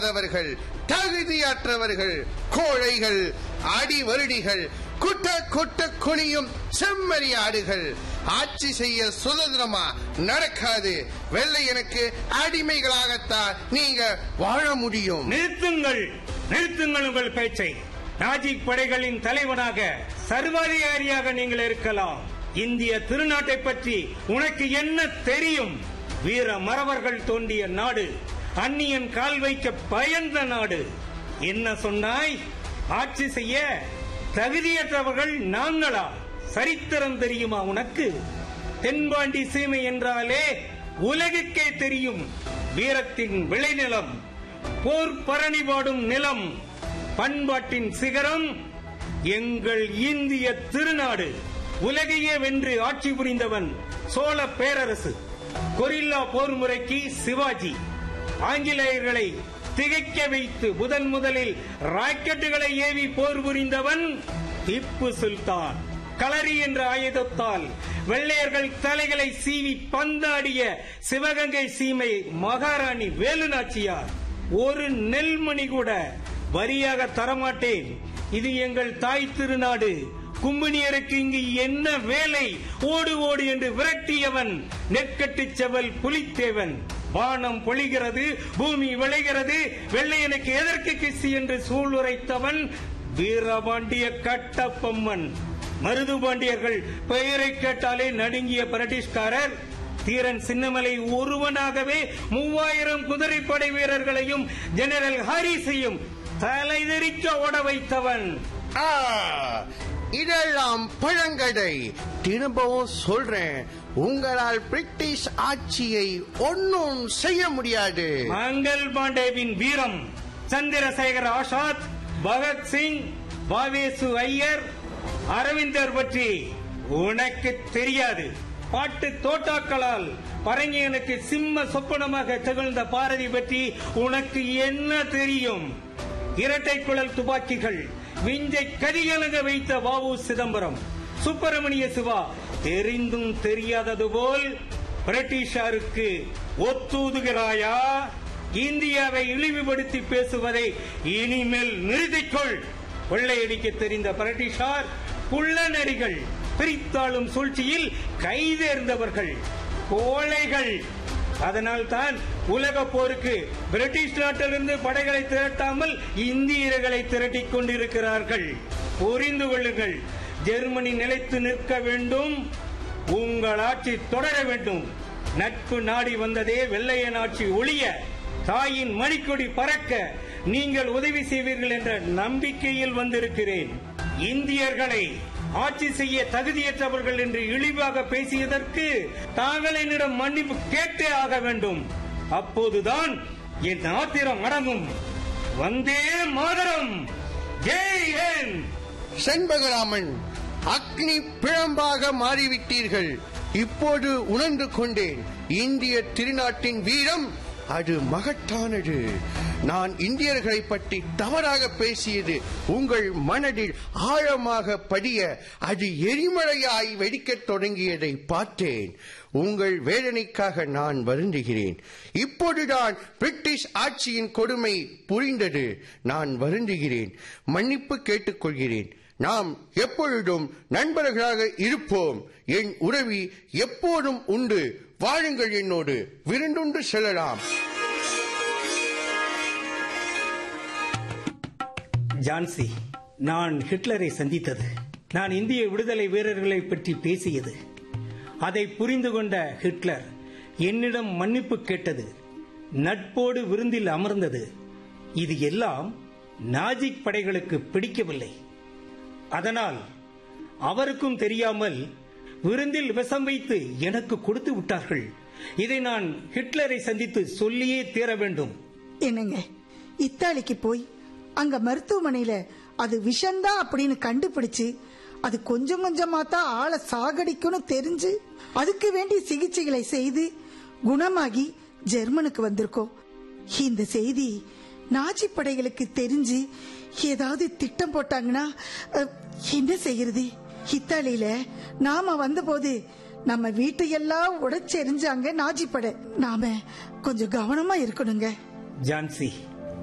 படிக்காதவர்கள் தகுதியற்றவர்கள் கோழைகள் அடிவருடிகள் குட்ட குட்ட குனியும் செம்மறியாடுகள் ஆட்சி செய்ய சுதந்திரமா நடக்காது வெள்ளையனுக்கு அடிமைகளாகத்தான் நீங்க வாழ முடியும் நிறுத்துங்கள் நிறுத்துங்கள் உங்கள் பேச்சை நாஜிக் படைகளின் தலைவனாக சர்வாதிகாரியாக நீங்கள் இருக்கலாம் இந்திய திருநாட்டை பற்றி உனக்கு என்ன தெரியும் வீர மறவர்கள் தோண்டிய நாடு அந்நியன் கால் வைக்க பயந்த நாடு என்ன சொன்னாய் ஆட்சி செய்ய தகுதியற்றவர்கள் நாங்களா சரித்திரம் தெரியுமா உனக்கு தென்பாண்டி சீமை என்றாலே உலகுக்கே தெரியும் வீரத்தின் விளைநிலம் போர் பரணி பாடும் நிலம் பண்பாட்டின் சிகரம் எங்கள் இந்திய திருநாடு உலகையே வென்று ஆட்சி புரிந்தவன் சோழ பேரரசு கொரில்லா போர் முறைக்கு சிவாஜி ஆங்கிலேயர்களை திகைக்க வைத்து முதன் முதலில் ராக்கெட்டுகளை ஏவி போர் புரிந்தவன் திப்பு சுல்தான் களரி என்ற ஆயுதத்தால் வெள்ளையர்கள் தலைகளை சீவி பந்தாடிய சிவகங்கை சீமை மகாராணி வேலுநாச்சியார் ஒரு நெல்மணி கூட வரியாக தரமாட்டேன் இது எங்கள் தாய் திருநாடு கும்பினியருக்கு இங்கு என்ன வேலை ஓடு ஓடு என்று விரட்டியவன் நெற்கட்டுச் செவல் புலித்தேவன் வானம் பொழிகிறது பூமி விளைகிறது வெள்ளையனுக்கு எதற்கு கிசி என்று சூளுரைத்தவன் வீரபாண்டிய கட்டப்பொம்மன் மருதுபாண்டியர்கள் பெயரை கேட்டாலே நடுங்கிய பிரிட்டிஷ்காரர் தீரன் சின்னமலை ஒருவனாகவே மூவாயிரம் குதிரைப்படை வீரர்களையும் ஜெனரல் ஹாரிஸையும் தலைதெறிக்க ஓட வைத்தவன் ஆ, இதெல்லாம் பழங்கடை திரும்பவும் சொல்றேன் உங்களால் பிரிட்டிஷ் ஆட்சியை ஒன்னும் செய்ய முடியாது மங்கள் பாண்டேவின் வீரம் சந்திரசேகர் ஆசாத் பகத்சிங் பாவேசு ஐயர் அரவிந்தர் பற்றி உனக்கு தெரியாது பாட்டு தோட்டாக்களால் பரங்கியனுக்கு சிம்ம சொப்பனமாக திகழ்ந்த பாரதி பற்றி உனக்கு என்ன தெரியும் இரட்டை குழல் துப்பாக்கிகள் விஞ்சை கதிகலங்க வைத்த வாவு சிதம்பரம் சுப்பிரமணிய சிவா தெரிந்தும் தெரியாதது போல் பிரிட்டிஷாருக்கு ஒத்தூதுகிறாயா இந்தியாவை இழிவுபடுத்தி பேசுவதை இனிமேல் நிறுத்திக்கொள் கொள்ளையடிக்க தெரிந்த பிரிட்டிஷார் குள்ளநரிகள் பிரித்தாளும் சூழ்ச்சியில் கைதேர்ந்தவர்கள் கோழைகள் அதனால் தான் உலக போருக்கு பிரிட்டிஷ் நாட்டிலிருந்து படைகளை திரட்டாமல் இந்தியர்களை திரட்டிக் கொண்டிருக்கிறார்கள் புரிந்து கொள்ளுங்கள் ஜெர்மனி நிலைத்து நிற்க வேண்டும் உங்கள் ஆட்சி தொடர வேண்டும் நட்பு நாடி வந்ததே வெள்ளையன் ஆட்சி ஒழிய தாயின் மணிக்கொடி பறக்க நீங்கள் உதவி செய்வீர்கள் என்ற நம்பிக்கையில் வந்திருக்கிறேன் இந்தியர்களை ஆட்சி செய்ய தகுதியற்றவர்கள் என்று இழிவாக பேசியதற்கு தாங்கள் என்னிடம் மன்னிப்பு கேட்டே ஆக வேண்டும் அப்போதுதான் என் ஆத்திரம் அடங்கும் வந்தே மாதரம் ஜெய் ஹிந்த் செண்பகராமன் அக்னி பிழம்பாக மாறிவிட்டீர்கள் இப்போது உணர்ந்து கொண்டேன் இந்திய திருநாட்டின் வீரம் அது மகத்தானது நான் இந்தியர்களை பற்றி தவறாக பேசியது உங்கள் மனதில் ஆழமாக படிய அது எரிமலையாய் வெடிக்கத் தொடங்கியதை பார்த்தேன் உங்கள் வேதனைக்காக நான் வருந்துகிறேன் இப்போதுதான் பிரிட்டிஷ் ஆட்சியின் கொடுமை புரிந்தது நான் வருந்துகிறேன் மன்னிப்பு கேட்டுக்கொள்கிறேன் நாம் எப்பொழுதும் நண்பர்களாக இருப்போம் என் உறவி எப்போதும் உண்டு வாழுங்கள் என்னோடு விருந்துண்டு செல்லலாம் ஜான்சி நான் ஹிட்லரை சந்தித்தது நான் இந்திய விடுதலை வீரர்களை பற்றி பேசியது அதை புரிந்து கொண்ட ஹிட்லர் என்னிடம் மன்னிப்பு கேட்டது நட்போடு விருந்தில் அமர்ந்தது இது எல்லாம் நாஜிக் படைகளுக்கு பிடிக்கவில்லை அதனால் அவருக்கும் தெரியாமல் விருந்தில் விஷம் வைத்து எனக்கு கொடுத்து விட்டார்கள் இதை நான் ஹிட்லரை சந்தித்து சொல்லியே தீர வேண்டும் என்னங்க இத்தாலிக்கு போய் அங்க மருத்துவமனையில அது விஷம்தான் அப்படின்னு கண்டுபிடிச்சு அது கொஞ்சம் கொஞ்சமா தான் ஆளை சாகடிக்கும்னு தெரிஞ்சு அதுக்கு வேண்டிய சிகிச்சைகளை செய்து குணமாகி ஜெர்மனுக்கு வந்திருக்கோம் இந்த செய்தி நாஜி படைகளுக்கு தெரிஞ்சு ஏதாவது திட்டம் போட்டாங்கன்னா அஹ், என்ன செய்யறது இத்தாலியில நாம வந்தபோது நம்ம வீட்டையெல்லாம் உடைச்செறிஞ்சாங்க நாஜி படை நாம கொஞ்சம் கவனமா இருக்கணுங்க ஜான்சி